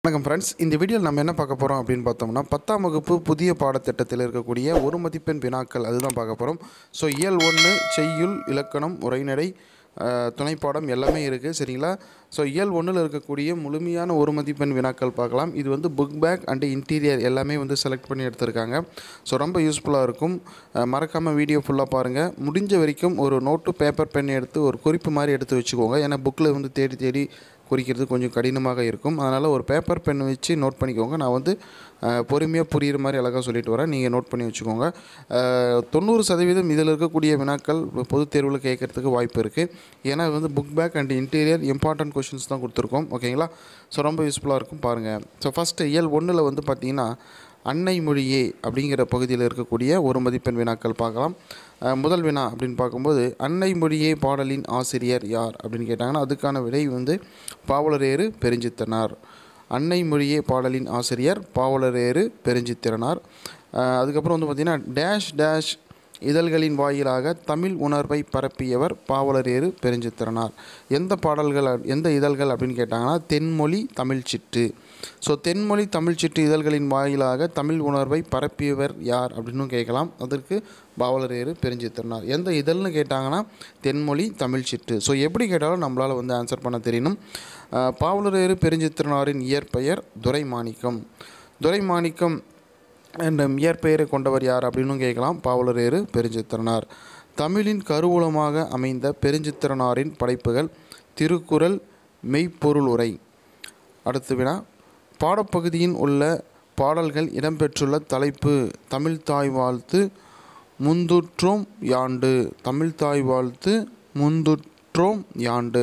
வணக்கம் ஃப்ரெண்ட்ஸ் இந்த வீடியோவில் நம்ம என்ன பார்க்க போகிறோம் அப்படின்னு பார்த்தோம்னா பத்தாம் வகுப்பு புதிய பாடத்திட்டத்தில் இருக்கக்கூடிய ஒரு மதிப்பெண் வினாக்கள் அதுதான் பார்க்க போகிறோம் ஸோ இயல் ஒன்று செய்யுள் இலக்கணம் உரைநடை அஹ், துணைப்பாடம் எல்லாமே இருக்குது சரிங்களா ஸோ இயல் ஒன்றில் இருக்கக்கூடிய முழுமையான ஒரு மதிப்பெண் வினாக்கள் பார்க்கலாம் இது வந்து புக் பேக் அண்ட் இன்டீரியர் எல்லாமே வந்து செலக்ட் பண்ணி எடுத்திருக்காங்க ஸோ ரொம்ப யூஸ்ஃபுல்லாக இருக்கும் மறக்காமல் வீடியோ ஃபுல்லாக பாருங்கள் முடிஞ்ச வரைக்கும் ஒரு நோட்டு பேப்பர் பென் எடுத்து ஒரு குறிப்பு மாதிரி எடுத்து வச்சுக்கோங்க ஏன்னா புக்கில் வந்து தேடி தேடி குறிக்கிறது கொஞ்சம் கடினமாக இருக்கும் அதனால் ஒரு பேப்பர் பென் வச்சு நோட் பண்ணிக்கோங்க நான் வந்து பொறுமையாக புரிகிற மாதிரி அழகாக சொல்லிட்டு வரேன் நீங்கள் நோட் பண்ணி வச்சுக்கோங்க அஹ், தொண்ணூறு சதவீதம் இதில் இருக்கக்கூடிய வினாக்கள் பொதுத் தேர்வில் கேட்கறதுக்கு வாய்ப்பு இருக்குது ஏன்னா இது வந்து book back and interior important questions தான் கொடுத்துருக்கோம் ஓகேங்களா ஸோ ரொம்ப யூஸ்ஃபுல்லாக இருக்கும் பாருங்கள் ஸோ ஃபஸ்ட்டு இயல் ஒன்றில் வந்து பார்த்தீங்கன்னா அன்னை மொழியே அப்படிங்கிற பகுதியில் இருக்கக்கூடிய ஒரு மதிப்பெண் வினாக்கள் பார்க்கலாம் அஹ், முதல் வினா அப்படின்னு பார்க்கும்போது அன்னை மொழியே பாடலின் ஆசிரியர் யார் அப்படின்னு கேட்டாங்கன்னா அதுக்கான விடை வந்து பாவலரேறு பெருஞ்சித்தனார் அன்னை மொழியே பாடலின் ஆசிரியர் பாவலரேறு பெருஞ்சித்திரனார் அஹ், அதுக்கப்புறம் வந்து பார்த்திங்கன்னா டேஷ் டேஷ் இதழ்களின் வாயிலாக தமிழ் உணர்வை பரப்பியவர் பாவலரேறு பெருஞ்சித்திரனார் எந்த பாடல்கள் அப்- எந்த இதழ்கள் அப்படின்னு கேட்டாங்கன்னா தென்மொழி தமிழ் சிட்டு ஸோ தென்மொழி தமிழ் சிட்டு இதழ்களின் வாயிலாக தமிழ் உணர்வை பரப்பியவர் யார் அப்படின்னு கேட்கலாம் அதற்கு பாவலரேறு பெருஞ்சித்திரனார் எந்த இதழ்னு கேட்டாங்கன்னா தென்மொழி தமிழ் சிட்டு ஸோ எப்படி கேட்டாலும் நம்மளால் வந்து ஆன்சர் பண்ண தெரியணும் அஹ், பாவலரேறு பெருஞ்சித்திரனாரின் இயற்பெயர் துரைமாணிக்கம் துரைமாணிக்கம் என்ற இயற்பெயரை கொண்டவர் யார் அப்படின்னு கேட்கலாம் பாவலரேறு பெருஞ்சித்திரனார் தமிழின் கருவூலமாக அமைந்த பெருஞ்சித்திரனாரின் படைப்புகள் திருக்குறள் மெய்ப்பொருள் உரை அடுத்து வினா பாடப்பகுதியின் உள்ள பாடல்கள் இடம்பெற்றுள்ள தலைப்பு தமிழ் தாய் வாழ்த்து முந்துற்றோம் யாண்டு தமிழ் தாய் வாழ்த்து முந்துற்றோம் யாண்டு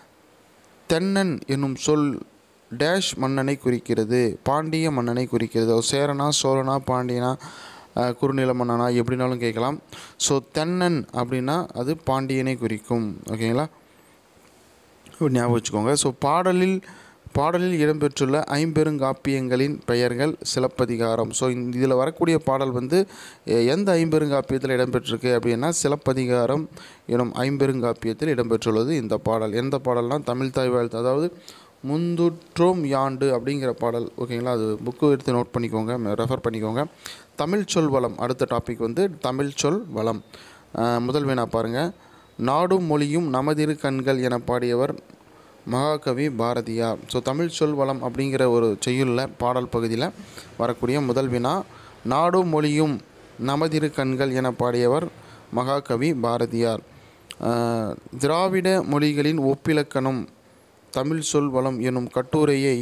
தென்னன் என்னும் சொல் டேஷ் மன்னனை குறிக்கிறது பாண்டிய மன்னனை குறிக்கிறது சேரனா சோழனா பாண்டியனா அஹ், குறுநில மன்னனா எப்படினாலும் கேட்கலாம் ஸோ தென்னன் அப்படின்னா அது பாண்டியனை குறிக்கும் ஓகேங்களா இப்படி ஞாபகம் வச்சுக்கோங்க ஸோ பாடலில் பாடலில் இடம்பெற்றுள்ள ஐம்பெருங்காப்பியங்களின் பெயர்கள் சிலப்பதிகாரம் ஸோ இதில் வரக்கூடிய பாடல் வந்து எ- எந்த ஐம்பெருங்காப்பியத்தில் இடம்பெற்றிருக்கு அப்படின்னா சிலப்பதிகாரம் எனும் ஐம்பெருங்காப்பியத்தில் இடம்பெற்றுள்ளது இந்த பாடல் எந்த பாடல்னால் தமிழ் தாய் வாழ்த்து அதாவது முந்துற்றோம் யாண்டு அப்படிங்கிற பாடல் ஓகேங்களா அது புக்கு எடுத்து நோட் பண்ணிக்கோங்க ரெஃபர் பண்ணிக்கோங்க தமிழ் சொல் வளம் அடுத்த டாபிக் வந்து தமிழ் சொல் வளம் அஹ், முதல் வேணா பாருங்கள் நாடும் மொழியும் நமதிரு கண்கள் என பாடியவர் மகாகவி பாரதியார் ஸோ தமிழ் சொல் வளம் அப்படிங்கிற ஒரு செய்யுளில் பாடல் பகுதியில் வரக்கூடிய முதல் வினா நாடும் மொழியும் நமதிரு கண்கள் என பாடியவர் மகாகவி பாரதியார் அஹ், திராவிட மொழிகளின் ஒப்பிலக்கணம் தமிழ் சொல் வளம் எனும் கட்டுரையை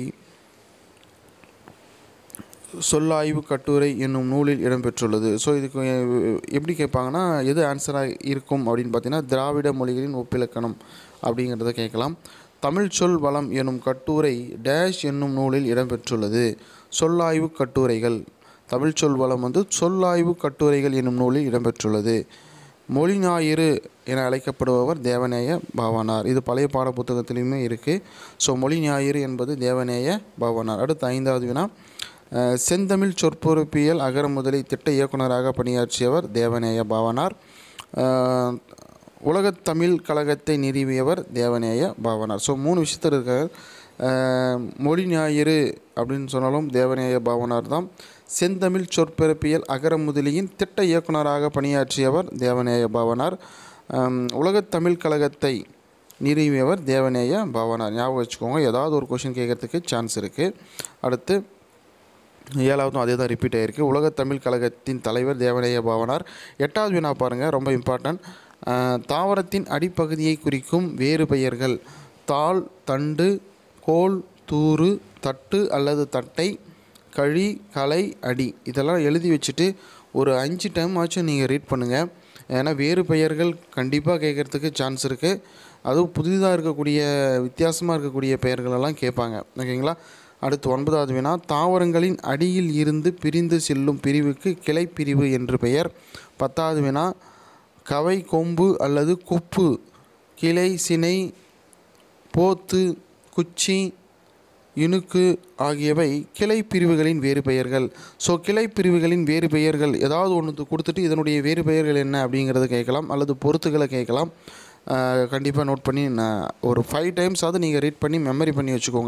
சொல்லாய்வு கட்டுரை என்னும் நூலில் இடம்பெற்றுள்ளது ஸோ இதுக்கு அஹ், எப்படி கேட்பாங்கன்னா எது ஆன்சராக இருக்கும் அப்படின்னு பார்த்தீங்கன்னா திராவிட மொழிகளின் ஒப்பிலக்கணம் அப்படிங்கிறத கேட்கலாம் தமிழ் சொல் வளம் எனும் கட்டுரை டேஷ் என்னும் நூலில் இடம்பெற்றுள்ளது சொல்லாய்வு கட்டுரைகள் தமிழ் சொல் வளம் வந்து சொல்லாய்வு கட்டுரைகள் என்னும் நூலில் இடம்பெற்றுள்ளது மொழி ஞாயிறு என அழைக்கப்படுபவர் தேவநேய பாவனார் இது பழைய பாட புத்தகத்திலையுமே இருக்குது ஸோ மொழி ஞாயிறு என்பது தேவநேய பாவனார் அடுத்து ஐந்தாவது வினா அஹ், செந்தமிழ் சொற்பொறுப்பியல் அகர முதலி திட்ட இயக்குனராக பணியாற்றியவர் தேவநேய பாவனார் அஹ், உலகத் தமிழ் கழகத்தை நிறுவியவர் தேவநேய பாவனார் ஸோ மூணு விஷயத்தில் இருக்கார் அஹ், மொழி ஞாயிறு அப்படின்னு சொன்னாலும் தேவநேய பாவனார் தான் செந்தமிழ் சொற்பிறப்பியல் அகர முதலியின் திட்ட இயக்குனராக பணியாற்றியவர் தேவநேய பாவனார் அம், உலகத் தமிழ் கழகத்தை நிறுவியவர் தேவநேய பாவனார் ஞாபகம் வச்சுக்கோங்க ஏதாவது ஒரு கொஷின் கேட்கறதுக்கு சான்ஸ் இருக்குது அடுத்து ஏழாவதும் அதே தான் ரிப்பீட் ஆகிருக்கு உலகத் தமிழ் கழகத்தின் தலைவர் தேவநேய பாவனார் எட்டாவது வினா பாருங்கள் ரொம்ப இம்பார்ட்டன்ட் தாவரத்தின் அடிப்பகுதியை குறிக்கும் வேறு பெயர்கள் தாள் தண்டு கோல் தூறு தட்டு அல்லது தட்டை கழி கலை அடி இதெல்லாம் எழுதி வச்சுட்டு ஒரு அஞ்சு டைம் ஆச்சும் நீங்கள் ரீட் பண்ணுங்கள் ஏன்னா வேறு பெயர்கள் கண்டிப்பாக கேட்குறதுக்கு சான்ஸ் இருக்குது அதுவும் புதிதாக இருக்கக்கூடிய வித்தியாசமாக இருக்கக்கூடிய பெயர்களெல்லாம் கேட்பாங்க ஓகேங்களா அடுத்து ஒன்பதாவது வினா தாவரங்களின் அடியில் இருந்து பிரிந்து செல்லும் பிரிவுக்கு கிளைப்பிரிவு என்று பெயர் பத்தாவது வினா கவை கொம்பு அல்லது குப்பு கிளை சினை போத்து குச்சி இணுக்கு ஆகியவை கிளை பிரிவுகளின் வேறு பெயர்கள் ஸோ கிளை பிரிவுகளின் வேறு பெயர்கள் ஏதாவது ஒன்று கொடுத்துட்டு இதனுடைய வேறு பெயர்கள் என்ன அப்படிங்கிறத கேட்கலாம் அல்லது பொருத்துக்களை கேட்கலாம் கண்டிப்பாக நோட் பண்ணி நான் ஒரு ஃபைவ் டைம்ஸாவது நீங்கள் ரீட் பண்ணி மெமரி பண்ணி வச்சுக்கோங்க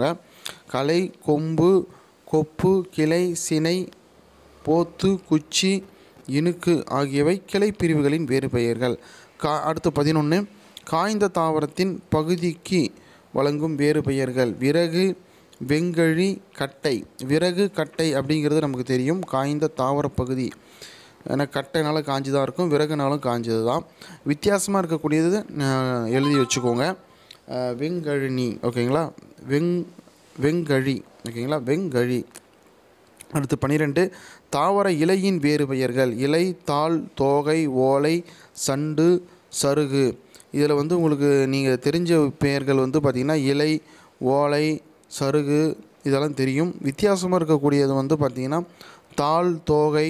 களை கொம்பு கொப்பு கிளை சினை போத்து குச்சி இணுக்கு ஆகியவை கிளை பிரிவுகளின் வேறு பெயர்கள் கா அடுத்து பதினொன்று காய்ந்த தாவரத்தின் பகுதிக்கு வழங்கும் வேறு பெயர்கள் விறகு வெங்கழி கட்டை விறகு கட்டை அப்படிங்கிறது நமக்கு தெரியும் காய்ந்த தாவர பகுதி ஏன்னா கட்டைனால காஞ்சி தான் இருக்கும் விறகுனாலும் காஞ்சது தான் வித்தியாசமாக இருக்கக்கூடியது அஹ், எழுதி வச்சுக்கோங்க அஹ், வெங்கழினி ஓகேங்களா வெங் வெங்கழி ஓகேங்களா வெங்கழி அடுத்து பன்னிரெண்டு தாவர இலையின் வேறு பெயர்கள் இலை தாள் தோகை ஓலை சண்டு சருகு இதில் வந்து உங்களுக்கு நீங்கள் தெரிஞ்ச பெயர்கள் வந்து பார்த்திங்கன்னா இலை ஓலை சருகு இதெல்லாம் தெரியும் வித்தியாசமாக இருக்கக்கூடியது வந்து பார்த்திங்கன்னா தாள் தோகை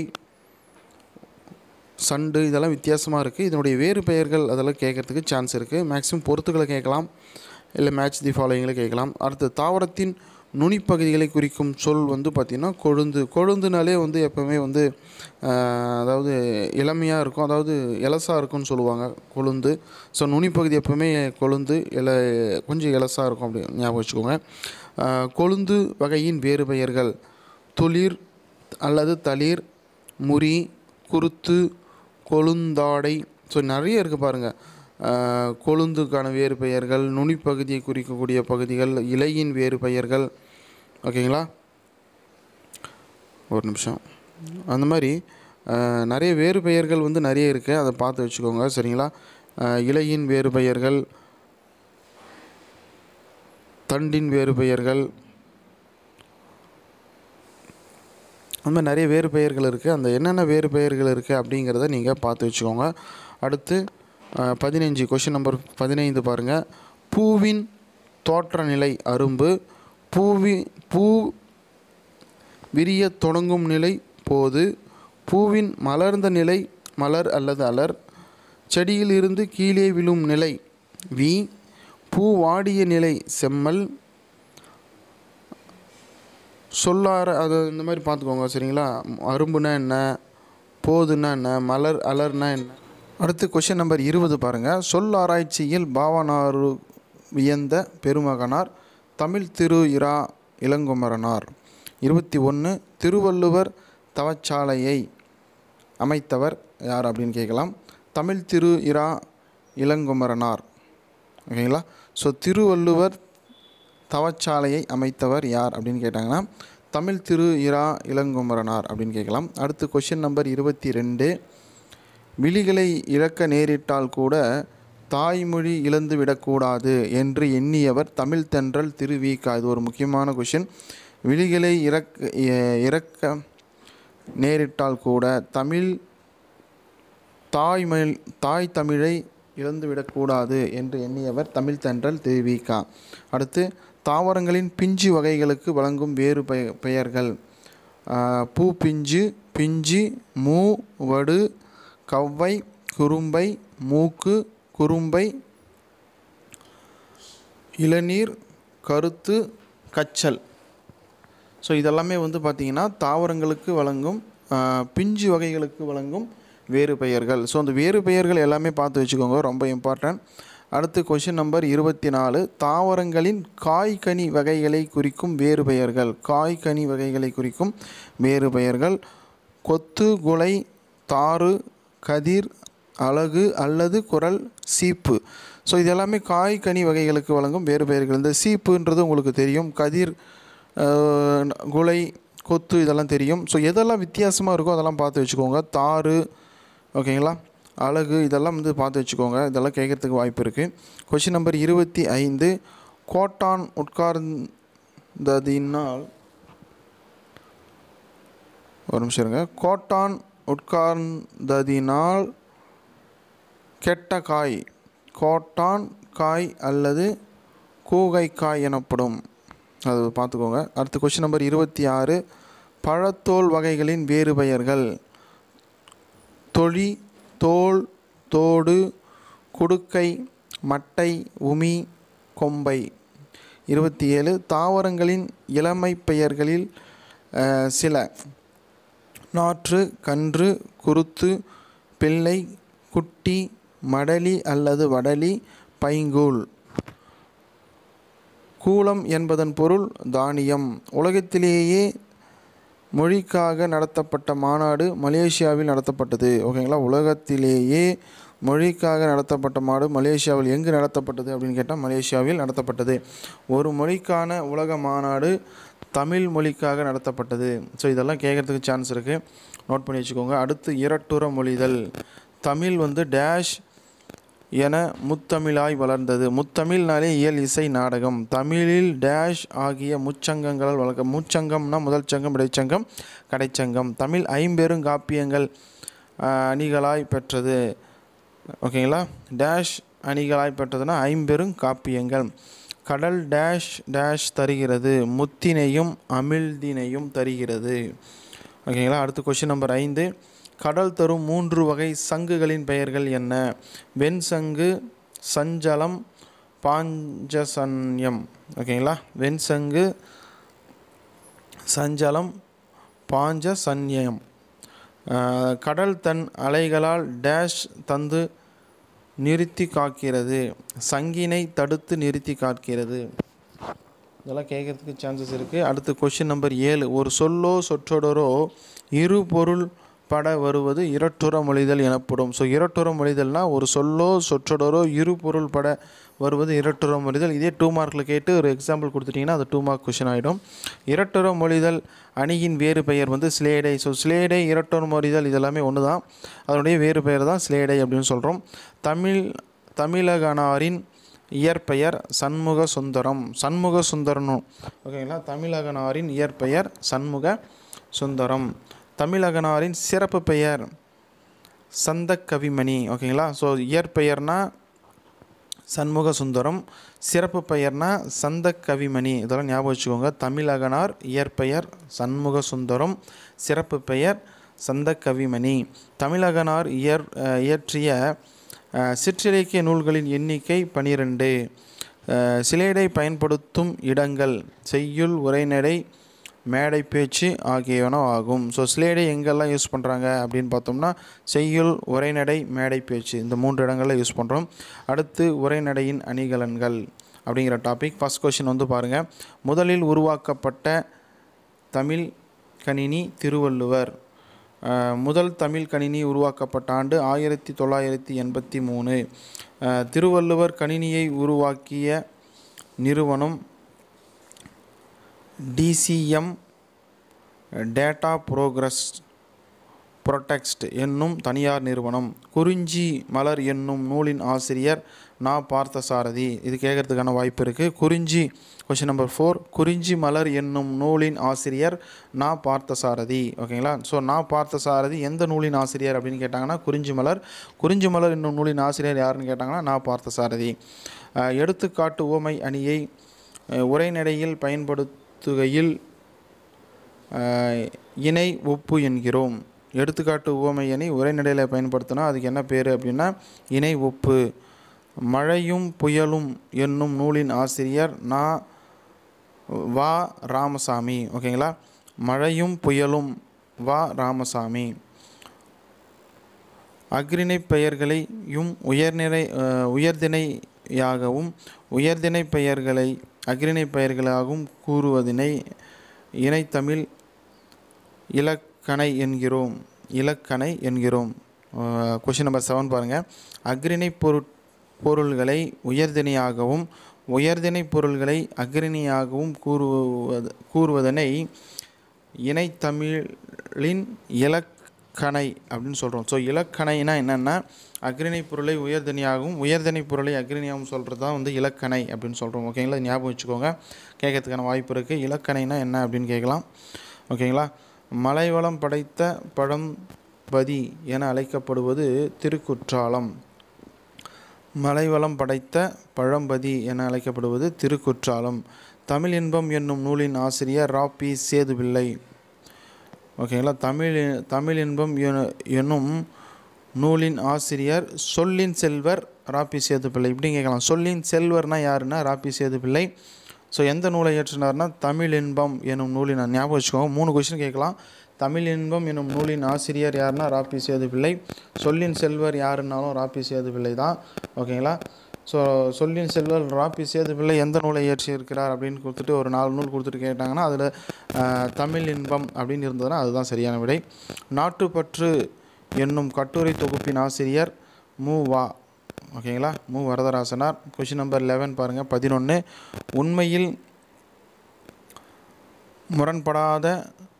சண்டு இதெல்லாம் வித்தியாசமாக இருக்குது இதனுடைய வேறு பெயர்கள் அதெல்லாம் கேட்கறதுக்கு சான்ஸ் இருக்குது மேக்ஸிமம் பொறுத்துக்களை கேட்கலாம் இல்லை மேட்ச் தி ஃபாலோயிங்களை கேட்கலாம் அடுத்து தாவரத்தின் நுனிப்பகுதிகளை குறிக்கும் சொல் வந்து பார்த்திங்கன்னா கொழுந்து கொழுந்துனாலே வந்து எப்போவுமே வந்து ஆஹ், அதாவது இளமையாக இருக்கும் அதாவது இலசாக இருக்கும்னு சொல்லுவாங்க கொழுந்து ஸோ நுனிப்பகுதி எப்போவுமே கொழுந்து இல கொஞ்சம் இலசாக இருக்கும் அப்படி ஞாபகம் வச்சுக்கோங்க ஆஹ், கொழுந்து வகையின் வேறு பெயர்கள் துளிர் அல்லது தளிர் முறி குருத்து கொழுந்தாடை ஸோ நிறைய இருக்குது பாருங்கள் கொழுந்துக்கான வேறு பெயர்கள் நுனிப்பகுதியை குறிக்கக்கூடிய பகுதிகள் இலையின் வேறு பெயர்கள் ஓகேங்களா ஒரு நிமிஷம் அந்த மாதிரி அஹ், நிறைய வேறு பெயர்கள் வந்து நிறைய இருக்குது அதை பார்த்து வச்சுக்கோங்க சரிங்களா அஹ், இலையின் வேறு பெயர்கள் தண்டின் வேறு பெயர்கள் அந்த மாதிரி நிறைய வேறு பெயர்கள் இருக்குது அந்த என்னென்ன வேறு பெயர்கள் இருக்குது அப்படிங்கிறத நீங்கள் பார்த்து வச்சுக்கோங்க அடுத்து அஹ், பதினைஞ்சு கொஷின் நம்பர் பதினைந்து பாருங்கள் பூவின் தோற்ற நிலை அரும்பு பூவி பூ விரியத் தொடங்கும் நிலை போது பூவின் மலர்ந்த நிலை மலர் அல்லது அலர் செடியிலிருந்து கீழே விழும் நிலை வி பூ வாடிய நிலை செம்மல் சொல்லார அது இந்த மாதிரி பார்த்துக்கோங்க சரிங்களா அரும்புனா என்ன போதுன்னா என்ன மலர் அலர்னா என்ன அடுத்து கொஷின் நம்பர் இருபது பாருங்கள் சொல் ஆராய்ச்சியில் பாவனாரு வியந்த பெருமகனார் தமிழ் திரு இரா இளங்குமரனார் இருபத்தி ஒன்று திருவள்ளுவர் தவச்சாலையை அமைத்தவர் யார் அப்படின்னு கேட்கலாம் தமிழ் திரு இரா இளங்குமரனார் ஓகேங்களா ஸோ திருவள்ளுவர் தவச்சாலையை அமைத்தவர் யார் அப்படின்னு கேட்டாங்கன்னா தமிழ் திரு இரா இளங்குமரனார் அப்படின்னு கேட்கலாம் அடுத்து கொஷின் நம்பர் இருபத்தி ரெண்டு விழிகளை இழக்க நேரிட்டால் கூட தாய்மொழி இழந்து விடக்கூடாது என்று எண்ணியவர் தமிழ் தென்றல் திருவிகா இது ஒரு முக்கியமான கொஷின் விழிகளை இறக்க இ- இறக்க நேரிட்டால் கூட தமிழ் தாய்மொழி தாய் தமிழை இழந்துவிடக்கூடாது என்று எண்ணியவர் தமிழ் தென்றல் திருவிகா அடுத்து தாவரங்களின் பிஞ்சு வகைகளுக்கு வழங்கும் வேறு பெய பெயர்கள் ஆஹ், பூ பிஞ்சு பிஞ்சு மூ வடு கவ்வை குறும்பை மூக்கு குறும்பை இளநீர் கருத்து கச்சல் ஸோ இதெல்லாமே வந்து பார்த்திங்கன்னா தாவரங்களுக்கு வழங்கும் ஆஹ், பிஞ்சு வகைகளுக்கு வழங்கும் வேறு பெயர்கள் ஸோ அந்த வேறு பெயர்கள் எல்லாமே பார்த்து வச்சுக்கோங்க ரொம்ப இம்பார்ட்டன்ட் அடுத்து கொஷின் நம்பர் இருபத்தி நாலு தாவரங்களின் காய்கனி வகைகளை குறிக்கும் வேறு பெயர்கள் காய்கனி வகைகளை குறிக்கும் வேறு பெயர்கள் கொத்து குலை தாறு கதிர் அழகு அல்லது குரல் சீப்பு ஸோ இது எல்லாமே காய்கனி வகைகளுக்கு வழங்கும் வேறு பெயர்கள் இந்த சீப்புன்றது உங்களுக்கு தெரியும் கதிர் அஹ், குலை கொத்து இதெல்லாம் தெரியும் ஸோ எதெல்லாம் வித்தியாசமாக இருக்கோ அதெல்லாம் பார்த்து வச்சுக்கோங்க தாறு ஓகேங்களா அழகு இதெல்லாம் வந்து பார்த்து வச்சுக்கோங்க இதெல்லாம் கேட்கறதுக்கு வாய்ப்பு இருக்குது கொஷின் நம்பர் இருபத்தி ஐந்து கோட்டான் உட்கார்ந்ததினால் ஒரு நிமிஷம் இருங்க கோட்டான் உட்கார்ந்ததினால் கெட்ட காய் கோட்டான் காய் அல்லது கூகைக்காய் எனப்படும் அது பார்த்துக்கோங்க அடுத்த கொஷின் நம்பர் இருபத்தி ஆறு பழத்தோல் வகைகளின் வேறு பெயர்கள் தொழி தோல் தோடு குடுக்கை மட்டை உமி கொம்பை இருபத்தி ஏழு தாவரங்களின் இளமை பெயர்களில் அஹ், சில நாற்று கன்று குருத்து பிள்ளை குட்டி மடலி அல்லது வடலி பைங்கூழ் கூலம் என்பதன் பொருள் தானியம் உலகத்திலேயே மொழிக்காக நடத்தப்பட்ட மாநாடு மலேசியாவில் நடத்தப்பட்டது ஓகேங்களா உலகத்திலேயே மொழிக்காக நடத்தப்பட்ட மாடு மலேசியாவில் எங்கு நடத்தப்பட்டது அப்படின்னு கேட்டால் மலேசியாவில் நடத்தப்பட்டது ஒரு மொழிக்கான உலக மாநாடு தமிழ் மொழிக்காக நடத்தப்பட்டது ஸோ இதெல்லாம் கேட்குறதுக்கு சான்ஸ் இருக்குது நோட் பண்ணி வச்சுக்கோங்க அடுத்து இரட்டுற மொழிதல் தமிழ் வந்து டேஷ் என முத்தமிழாய் வளர்ந்தது முத்தமிழ்னாலே இயல் இசை நாடகம் தமிழில் டேஷ் ஆகிய முச்சங்கங்களால் வளர்க்க முச்சங்கம்னா முதல் சங்கம் இடைச்சங்கம் கடைச்சங்கம் தமிழ் ஐம்பெரும் காப்பியங்கள் ஆஹ், அணிகளாய் பெற்றது ஓகேங்களா டேஷ் அணிகளாய் பெற்றதுன்னா ஐம்பெரும் காப்பியங்கள் கடல் டேஷ் டேஷ் தருகிறது முத்தினையும் அமிழ்தினையும் தருகிறது ஓகேங்களா அடுத்து கொஷின் நம்பர் ஐந்து கடல் தரும் மூன்று வகை சங்குகளின் பெயர்கள் என்ன வெண்சங்கு சஞ்சலம் பாஞ்சசன்யம் ஓகேங்களா வெண்சங்கு சஞ்சலம் பாஞ்சசன்யம் ஆஹ், கடல் தன் அலைகளால் டேஷ் தந்து நிறுத்தி காக்கிறது சங்கினை தடுத்து நிறுத்தி காக்கிறது இதெல்லாம் கேட்கறதுக்கு சான்சஸ் இருக்குது அடுத்து கொஷின் நம்பர் ஏழு ஒரு சொல்லோ சொற்றொடரோ இரு பொருள் பட வருவது இரட்டுற மொழிதல் எனப்படும் ஸோ இரட்டுற மொழிதல்னா ஒரு சொல்லோ சொற்றொடரோ இரு பொருள் பட வருவது இரட்டுற மொழிதல் இதே டூ மார்க்கில் கேட்டு ஒரு எக்ஸாம்பிள் கொடுத்துட்டிங்கன்னா அது டூ மார்க் கொஷின் ஆகிடும் இரட்டுற மொழிதல் அணியின் வேறு பெயர் வந்து ஸ்லேடை ஸோ ஸ்லேடை இரட்டுற மொழிதல் இதெல்லாமே ஒன்று தான் அதனுடைய வேறு பெயர் தான் ஸ்லேடை அப்படின்னு சொல்கிறோம் தமிழ் தமிழகனாரின் இயற்பெயர் சண்முக சுந்தரம் சண்முக சுந்தரன் ஓகேங்களா தமிழகனாரின் இயற்பெயர் சண்முக சுந்தரம் தமிழகனாரின் சிறப்பு பெயர் சந்தக்கவிமணி ஓகேங்களா ஸோ இயற்பெயர்னா சண்முக சுந்தரம் சிறப்பு பெயர்னா சந்தக்கவிமணி இதெல்லாம் ஞாபகம் வச்சுக்கோங்க தமிழகனார் இயற்பெயர் சண்முக சுந்தரம் சிறப்பு பெயர் சந்தக்கவிமணி தமிழகனார் இயற் அஹ், இயற்றிய அஹ், சிற்றிலக்கிய நூல்களின் எண்ணிக்கை பனிரெண்டு சிலேடை பயன்படுத்தும் இடங்கள் செய்யுள் உரைநடை மேடை பேச்சு ஆகியவன ஆகும் ஸோ ஸ்லேடை எங்கெல்லாம் யூஸ் பண்ணுறாங்க அப்படின்னு பார்த்தோம்னா செய்யுள் உரைநடை மேடை பேச்சு இந்த மூன்று இடங்களில் யூஸ் பண்ணுறோம் அடுத்து உரைநடையின் அணிகலன்கள் அப்படிங்கிற டாபிக் ஃபஸ்ட் கொஷின் வந்து பாருங்கள் முதலில் உருவாக்கப்பட்ட தமிழ் கணினி திருவள்ளுவர் அஹ், முதல் தமிழ் கணினி உருவாக்கப்பட்ட ஆண்டு ஆயிரத்தி தொள்ளாயிரத்தி எண்பத்தி மூணு அஹ், திருவள்ளுவர் கணினியை உருவாக்கிய நிறுவனம் டிசிஎம் டேட்டா ப்ரோக்ரஸ் புரொடெக்ஸ்ட் என்னும் தனியார் நிறுவனம் குறிஞ்சி மலர் என்னும் நூலின் ஆசிரியர் நா பார்த்தசாரதி இது கேட்கறதுக்கான வாய்ப்பு இருக்குது குறிஞ்சி கொஷின் நம்பர் ஃபோர் குறிஞ்சி மலர் என்னும் நூலின் ஆசிரியர் நா பார்த்தசாரதி ஓகேங்களா ஸோ நா பார்த்தசாரதி எந்த நூலின் ஆசிரியர் அப்படின்னு கேட்டாங்கன்னா குறிஞ்சி மலர் குறிஞ்சி மலர் என்னும் நூலின் ஆசிரியர் யாருன்னு கேட்டாங்கன்னா நா பார்த்தசாரதி அஹ், எடுத்துக்காட்டு உவமை அணியை அஹ், உரைநடையில் பயன்படுத்துகையில் அஹ், இணை ஒப்பு என்கிறோம் எடுத்துக்காட்டு உவமை அணி உரைநடையில் பயன்படுத்தினா அதுக்கு என்ன பேர் அப்படின்னா இணை ஒப்பு மழையும் புயலும் என்னும் நூலின் ஆசிரியர் நா வா ராமசாமி ஓகேங்களா மழையும் புயலும் வா ராமசாமி அக்ரிணை பெயர்களையும் உயர்நிலை அஹ், உயர்திணையாகவும் உயர்திணை பெயர்களை அக்ரிணை பெயர்களாகவும் கூறுவதினை இணைத்தமிழ் இலக்கணை என்கிறோம் இலக்கணை என்கிறோம் கொஷின் நம்பர் செவன் பாருங்கள் அக்ரிணை பொரு பொருள்களை உயர்திணையாகவும் உயர்திணை பொருள்களை அக்ரிணியாகவும் கூறுவது கூறுவதனை இணைத்தமிழின் இலக்கணை அப்படின்னு சொல்கிறோம் ஸோ இலக்கணைனா என்னென்னா அக்ரிணை பொருளை உயர்தனியாகவும் உயர்தனி பொருளை அக்ரிணியாகவும் சொல்கிறது தான் வந்து இலக்கணை அப்படின்னு சொல்கிறோம் ஓகேங்களா இது ஞாபகம் வச்சுக்கோங்க கேட்கறதுக்கான வாய்ப்பு இருக்குது இலக்கணைனா என்ன அப்படின்னு கேட்கலாம் ஓகேங்களா மலைவளம் படைத்த பழம்பதி என அழைக்கப்படுவது திருக்குற்றாலம் மலைவளம் படைத்த பழம்பதி என அழைக்கப்படுவது திருக்குற்றாலம் தமிழ் இன்பம் என்னும் நூலின் ஆசிரியர் ராப்பி சேதுபிள்ளை ஓகேங்களா தமிழ் தமிழ் இன்பம் என- என்னும் நூலின் ஆசிரியர் சொல்லின் செல்வர் ராப்பி சேதுப்பிள்ளை இப்படி கேட்கலாம் சொல்லின் செல்வர்னா யாருன்னா ராப்பி சேதுப்பிள்ளை ஸோ எந்த நூலை இயற்றினார்னா தமிழ் இன்பம் எனும் நூலின் ஞாபகம் வச்சுக்கோங்க மூணு கொஸ்டின் கேட்கலாம் தமிழ் இன்பம் எனும் நூலின் ஆசிரியர் யாருன்னா ராப்பி சேதுப்பிள்ளை சொல்லின் செல்வர் யாருன்னாலும் ராப்பி சேதுப்பிள்ளை தான் ஓகேங்களா ஸோ சொல்லின் செல்வல் ராப்பி சேதுபிள்ளை எந்த நூலை இயற்றி இருக்கிறார் அப்படின்னு கொடுத்துட்டு ஒரு நாலு நூல் கொடுத்துட்டு கேட்டாங்கன்னா அதில் தமிழ் இன்பம் அப்படின்னு இருந்ததுன்னா அதுதான் சரியான விடை நாட்டுப்பற்று என்னும் கட்டுரை தொகுப்பின் ஆசிரியர் மு வா ஓகேங்களா மு வரதராசனார் கொஷின் நம்பர் லெவன் பாருங்கள் பதினொன்று உண்மையில் முரண்படாத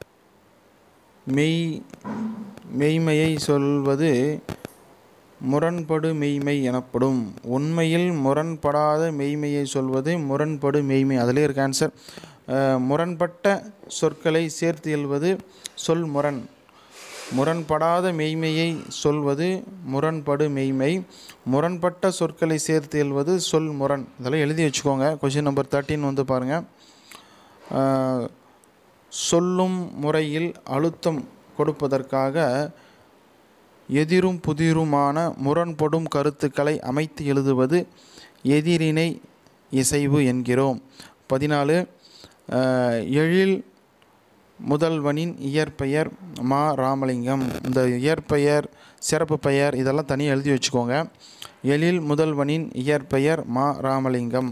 மெய் மெய்மையை சொல்வது முரண்படு மெய்மை எனப்படும் உண்மையில் முரண்படாத மெய்மையை சொல்வது முரண்படு மெய்மை அதிலே இருக்க ஆன்சர் அஹ், முரண்பட்ட சொற்களை சேர்த்து எழுவது சொல் முரண் முரண்படாத மெய்மையை சொல்வது முரண்படு மெய்மை முரண்பட்ட சொற்களை சேர்த்து எழுவது சொல் முரண் இதெல்லாம் எழுதி வச்சுக்கோங்க கொஷின் நம்பர் தேர்ட்டின் வந்து பாருங்கள் சொல்லும் முறையில் அழுத்தம் கொடுப்பதற்காக எதிரும் புதிருமான முரண்படும் கருத்துக்களை அமைத்து எழுதுவது எதிரினை இசைவு என்கிறோம் பதினாலு அஹ், எழில் முதல்வனின் இயற்பெயர் மா ராமலிங்கம் இந்த இயற்பெயர் சிறப்பு பெயர் இதெல்லாம் தனியாக எழுதி வச்சுக்கோங்க எழில் முதல்வனின் இயற்பெயர் மா ராமலிங்கம்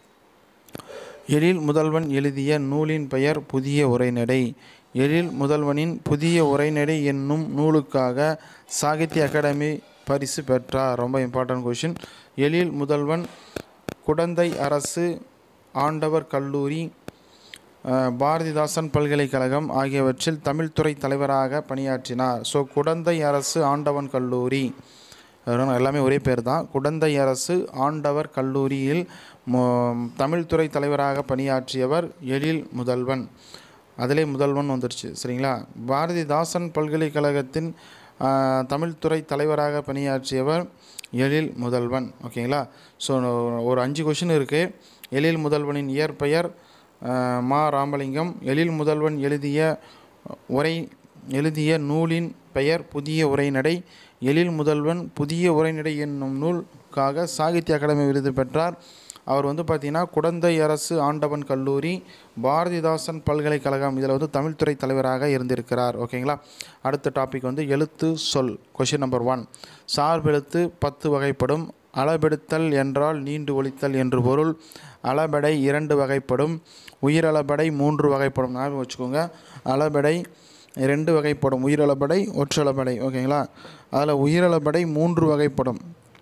எழில் முதல்வன் எழுதிய நூலின் பெயர் புதிய உரைநடை எழில் முதல்வனின் புதிய உரைநடை என்னும் நூலுக்காக சாகித்ய அகாடமி பரிசு பெற்றார் ரொம்ப இம்பார்ட்டன்ட் கொஷின் எழில் முதல்வன் குடந்தை அரசு ஆண்டவர் கல்லூரி அஹ், பாரதிதாசன் பல்கலைக்கழகம் ஆகியவற்றில் தமிழ்துறை தலைவராக பணியாற்றினார் ஸோ குடந்தை அரசு ஆண்டவன் கல்லூரி அதனால எல்லாமே ஒரே பேர் தான் குடந்தை அரசு ஆண்டவர் கல்லூரியில் மு- தமிழ்துறை தலைவராக பணியாற்றியவர் எழில் முதல்வன் அதிலே முதல்வன் வந்துருச்சு சரிங்களா பாரதிதாசன் பல்கலைக்கழகத்தின் ஆஹ், தமிழ்துறை தலைவராக பணியாற்றியவர் எழில் முதல்வன் ஓகேங்களா ஸோ ஒரு அஞ்சு கொஷின் இருக்குது எழில் முதல்வனின் இயற்பெயர் ஆஹ், மா ராமலிங்கம் எழில் முதல்வன் எழுதிய உரை எழுதிய நூலின் பெயர் புதிய உரைநடை எழில் முதல்வன் புதிய உரைநடை என்னும் நூலுக்காக சாகித்ய அகாடமி விருது பெற்றார் அவர் வந்து பார்த்தீங்கன்னா குடந்தை அரசு ஆண்டவன் கல்லூரி பாரதிதாசன் பல்கலைக்கழகம் இதில் வந்து தமிழ்துறை தலைவராக இருந்திருக்கிறார் ஓகேங்களா அடுத்த டாபிக் வந்து எழுத்து சொல் கொஷின் நம்பர் ஒன் சார்பெழுத்து பத்து வகைப்படும் அளபெடுத்தல் என்றால் நீண்டு ஒலித்தல் என்று பொருள் அளபெடை இரண்டு வகைப்படும் உயிரளபடை மூன்று வகைப்படும் ஞாபகம் வச்சுக்கோங்க அளபெடை ரெண்டு வகைப்படும் உயிரளபடை ஒற்றளபடை ஓகேங்களா அதில் உயிரளபடை மூன்று வகைப்படும்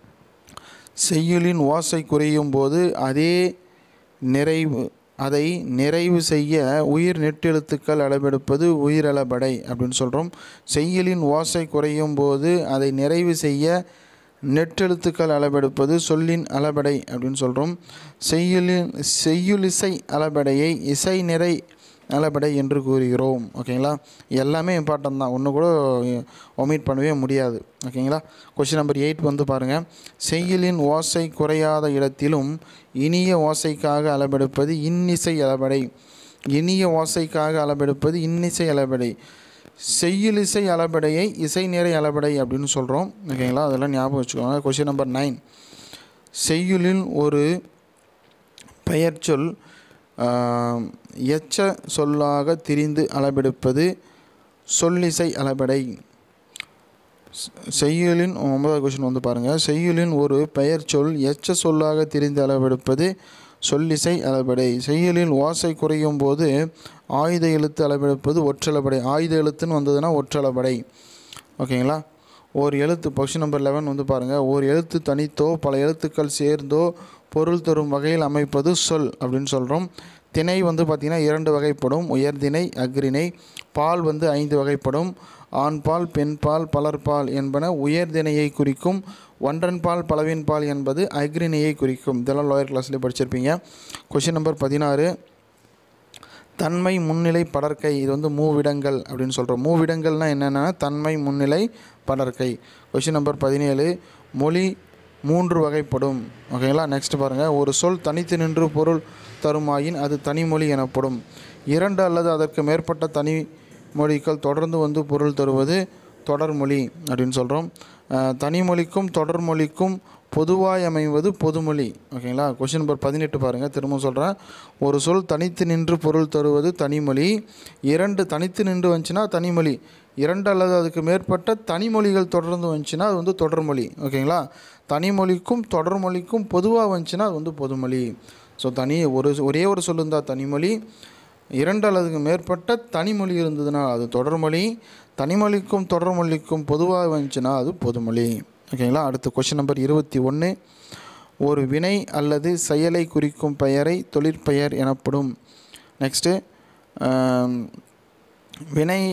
செய்யுளின் ஓசை குறையும் போது அதே நிறைவு அதை நிறைவு செய்ய உயிர் நெட்டெழுத்துக்கள் அளவெடுப்பது உயிரளபடை அப்படின்னு சொல்கிறோம் செய்யுளின் ஓசை குறையும் போது அதை நிறைவு செய்ய நெட்டெழுத்துக்கள் அளவெடுப்பது சொல்லின் அளபடை அப்படின்னு சொல்கிறோம் செய்யுளின் செய்யுளிசை அளபடையை இசை நிறை அளபடை என்று கூறுகிறோம் ஓகேங்களா எல்லாமே இம்பார்ட்டன்ட் தான் ஒன்று கூட ஒமிட் பண்ணவே முடியாது ஓகேங்களா கொஷின் நம்பர் எயிட் வந்து பாருங்கள் செய்யுளின் ஓசை குறையாத இடத்திலும் இனிய ஓசைக்காக அளபெடுப்பது இன்னிசை அளபடை இனிய ஓசைக்காக அளபெடுப்பது இன்னிசை அளபடை செய்யுளிசை அளபடையை இசை நிறை அளபடை அப்படின்னு சொல்கிறோம் ஓகேங்களா அதெல்லாம் ஞாபகம் வச்சுக்கோங்க கொஷின் நம்பர் நைன் செய்யுளின் ஒரு பெயர்ச்சொல் ஆம், எச்ச சொல்லாக திரிந்து அளபெடுப்பது சொல்லிசை அளபடை செ- செய்யுளின் ஒன்பதாவது கொஷின் வந்து பாருங்கள் செய்யுளின் ஒரு பெயர் சொல் எச்ச சொல்லாக திரிந்து அளவெடுப்பது சொல்லிசை அளபடை செய்யுளின் ஓசை குறையும் போது ஆயுத எழுத்து அளவெடுப்பது ஒற்றளபடை ஆயுத எழுத்துன்னு வந்ததுன்னா ஒற்றளபடை ஓகேங்களா ஒரு எழுத்து கொஷின் நம்பர் லெவன் வந்து பாருங்கள் ஒரு எழுத்து தனித்தோ பல எழுத்துக்கள் சேர்ந்தோ பொருள் தரும் வகையில் அமைப்பது சொல் அப்படின்னு சொல்கிறோம் திணை வந்து பார்த்திங்கன்னா இரண்டு வகைப்படும் உயர்திணை அக்ரிணை பால் வந்து ஐந்து வகைப்படும் ஆண்பால் பெண்பால் பலர்பால் என்பன உயர்திணையை குறிக்கும் ஒன்றன்பால் பலவின்பால் என்பது அக்ரிணையை குறிக்கும் இதெல்லாம் லோயர் கிளாஸ்லேயே படிச்சிருப்பீங்க கொஷின் நம்பர் பதினாறு தன்மை முன்னிலை படர்க்கை இது வந்து மூவிடங்கள் அப்படின்னு சொல்கிறோம் மூவிடங்கள்னால் என்னென்னா தன்மை முன்னிலை படர்க்கை கொஷின் நம்பர் பதினேழு மொழி மூன்று வகைப்படும் ஓகேங்களா நெக்ஸ்ட் பாருங்கள் ஒரு சொல் தனித்து நின்று பொருள் தருமாயின் அது தனிமொழி எனப்படும் இரண்டு அல்லது அதற்கு மேற்பட்ட தனி மொழிகள் தொடர்ந்து வந்து பொருள் தருவது தொடர்மொழி அப்படின்னு சொல்கிறோம் தனிமொழிக்கும் தொடர்மொழிக்கும் பொதுவாய் அமைவது பொதுமொழி ஓகேங்களா கொஷின் நம்பர் பதினெட்டு பாருங்கள் திரும்ப சொல்கிறேன் ஒரு சொல் தனித்து நின்று பொருள் தருவது தனிமொழி இரண்டு தனித்து நின்று வந்துச்சுன்னா தனிமொழி இரண்டு அல்லது அதுக்கு மேற்பட்ட தனிமொழிகள் தொடர்ந்து வந்துச்சுன்னா அது வந்து தொடர்மொழி ஓகேங்களா தனிமொழிக்கும் தொடர்மொழிக்கும் பொதுவாக வந்துச்சுன்னா அது வந்து பொதுமொழி ஸோ தனி ஒரு ஒரே ஒரு சொல் இருந்தால் தனிமொழி இரண்டு அல்லதுக்கு மேற்பட்ட தனிமொழி இருந்ததுன்னா அது தொடர்மொழி தனிமொழிக்கும் தொடர்மொழிக்கும் பொதுவாக வந்துச்சுன்னா அது பொதுமொழி ஓகேங்களா அடுத்த கொஷின் நம்பர் இருபத்தி ஒன்று ஒரு வினை அல்லது செயலை குறிக்கும் பெயரை தொழிற்பெயர் எனப்படும் நெக்ஸ்ட்டு வினை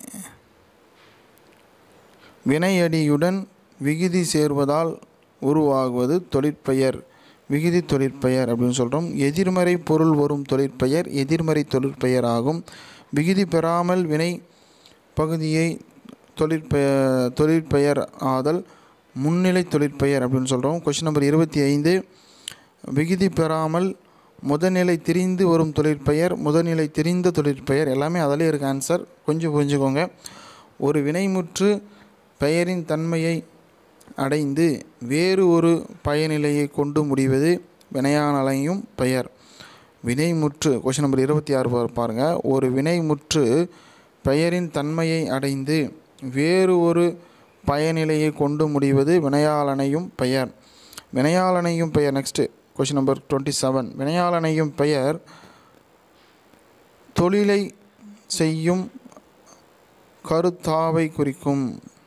வினையடியுடன் விகுதி சேர்வதால் உருவாகுவது தொழிற்பெயர் விகுதி தொழிற்பெயர் அப்படின்னு சொல்கிறோம் எதிர்மறை பொருள் வரும் தொழிற்பெயர் எதிர்மறை தொழிற்பெயர் ஆகும் விகுதி பெறாமல் வினை பகுதியை தொழிற்பெய தொழிற்பெயர் ஆதல் முன்னிலை தொழிற்பெயர் அப்படின்னு சொல்கிறோம் கொஷின் நம்பர் இருபத்தி ஐந்து விகுதி பெறாமல் முதநிலை திரிந்து வரும் தொழிற்பெயர் முதநிலை திரிந்த தொழிற்பெயர் எல்லாமே அதிலே இருக்க ஆன்சர் கொஞ்சம் புரிஞ்சுக்கோங்க ஒரு வினைமுற்று பெயரின் தன்மையை அடைந்து வேறு ஒரு பயனிலையை கொண்டு முடிவது வினையானலையும் பெயர் வினைமுற்று கொஷின் நம்பர் இருபத்தி ஆறு பாருங்கள் ஒரு வினைமுற்று பெயரின் தன்மையை அடைந்து வேறு ஒரு பயனிலையை கொண்டு முடிவது வினையாளனையும் பெயர் வினையாளனையும் பெயர் next question number twenty seven வினையாளனையும் பெயர் தொழிலை செய்யும் கருத்தாவை குறிக்கும்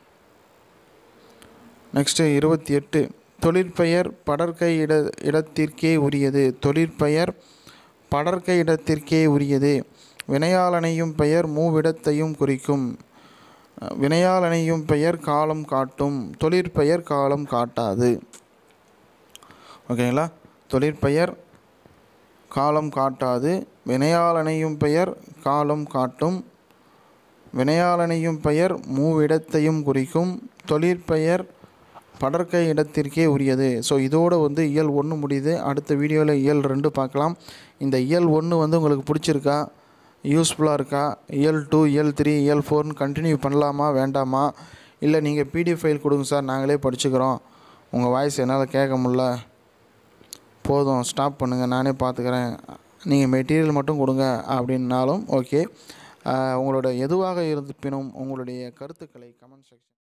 நெக்ஸ்ட்டு இருபத்தி எட்டு தொழிற்பெயர் படற்கை இட இடத்திற்கே உரியது தொழிற்பெயர் படற்கை இடத்திற்கே உரியது வினையாளனையும் பெயர் மூவிடத்தையும் குறிக்கும் வினையாளனையும் பெயர் காலம் காட்டும் தொழிற்பெயர் காலம் காட்டாது ஓகேங்களா தொழிற்பெயர் காலம் காட்டாது வினையாளனையும் பெயர் காலம் காட்டும் வினையாளனையும் பெயர் மூவிடத்தையும் குறிக்கும் தொழிற்பெயர் படற்கை இடத்திற்கே உரியது ஸோ இதோடு வந்து இயல் ஒன்று முடியுது அடுத்த வீடியோவில் இயல் ரெண்டு பார்க்கலாம் இந்த இயல் ஒன்று வந்து உங்களுக்கு பிடிச்சிருக்கா யூஸ்ஃபுல்லாக இருக்கா இயல் டூ இயல் த்ரீ இயல் ஃபோர்னு கண்டினியூ பண்ணலாமா வேண்டாமா இல்லை நீங்கள் பிடிஎஃப் ஃபைல் கொடுங்க சார் நாங்களே படிச்சுக்கிறோம் உங்கள் வாய்ஸ் என்னால் கேட்க முடில போதும் ஸ்டாப் பண்ணுங்கள் நானே பார்த்துக்கிறேன் நீங்கள் மெட்டீரியல் மட்டும் கொடுங்க அப்படின்னாலும் ஓகே உங்களோட எதுவாக இருப்பினும் உங்களுடைய கருத்துக்களை கமெண்ட் செக்ஷன்